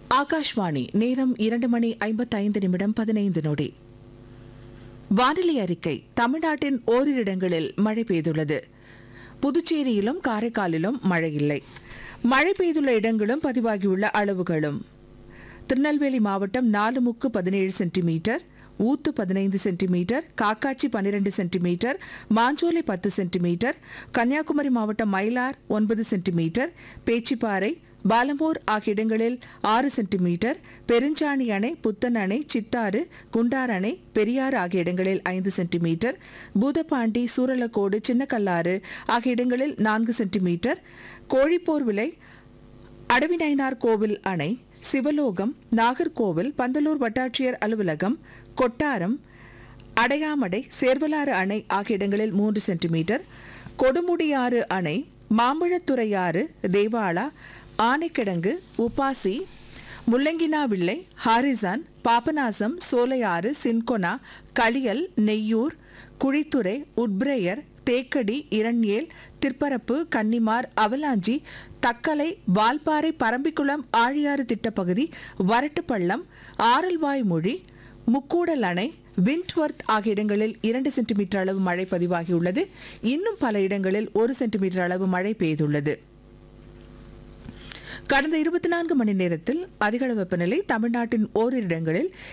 ஆகாஷ்வாணி நேரம் இரண்டு மணி ஐம்பத்தைந்து நிமிடம் பதினைந்து நொடி வானிலை அறிக்கை தமிழ்நாட்டின் ஓரிரு இடங்களில் மழை பெய்துள்ளது புதுச்சேரியிலும் காரைக்காலிலும் மழை இல்லை மழை பெய்துள்ள இடங்களும் பதிவாகியுள்ள அளவுகளும் திருநெல்வேலி மாவட்டம் நாலுமுக்கு பதினேழு சென்டிமீட்டர் ஊத்து பதினைந்து சென்டிமீட்டர் காக்காச்சி பன்னிரண்டு சென்டிமீட்டர் மாஞ்சோலை பத்து சென்டிமீட்டர் கன்னியாகுமரி மாவட்டம் மயிலார் ஒன்பது சென்டிமீட்டர் பேச்சிப்பாறை பாலமூர் ஆகிய இடங்களில் ஆறு சென்டிமீட்டர் பெருஞ்சாணி அணை புத்தன் அணை சித்தாறு குண்டார் அணை பெரியாறு ஆகிய இடங்களில் ஐந்து சென்டிமீட்டர் பூதப்பாண்டி சூரலக்கோடு சின்னக்கல்லாறு ஆகிய இடங்களில் நான்கு சென்டிமீட்டர் கோழிப்போர் விலை அடவிநயினார் கோவில் அணை சிவலோகம் நாகர்கோவில் பந்தலூர் வட்டாட்சியர் அலுவலகம் கொட்டாரம் அடையாமடை சேர்வலாறு அணை ஆகிய இடங்களில் மூன்று சென்டிமீட்டர் கொடுமுடியாறு அணை Mambazhathuraiyar Devala Anaikidangu Uppasi Mullanginavilai Harrison Papanasam Solaiyar cinchona Kaliyal Neyyoor Kuzhithurai Woodbriar Thekkady Eraniel Thirparappu Kannimar Avalanche Thuckalay Valparai Parambikulam Aliyar திட்டப்பகுதி வரட்டுப்பள்ளம் ஆரல்வாய் மொழி முக்கூடல் அணை விண்ட்வர்த் ஆகிய இடங்களில் இரண்டு சென்டிமீட்டர் அளவு மழை பதிவாகியுள்ளது இன்னும் பல இடங்களில் ஒரு சென்டிமீட்டர் அளவு மழை பெய்துள்ளது கடந்த இருபத்தி நான்கு மணி நேரத்தில் அதிகளவு வெப்பநிலை தமிழ்நாட்டின் ஓரிரு இடங்களில்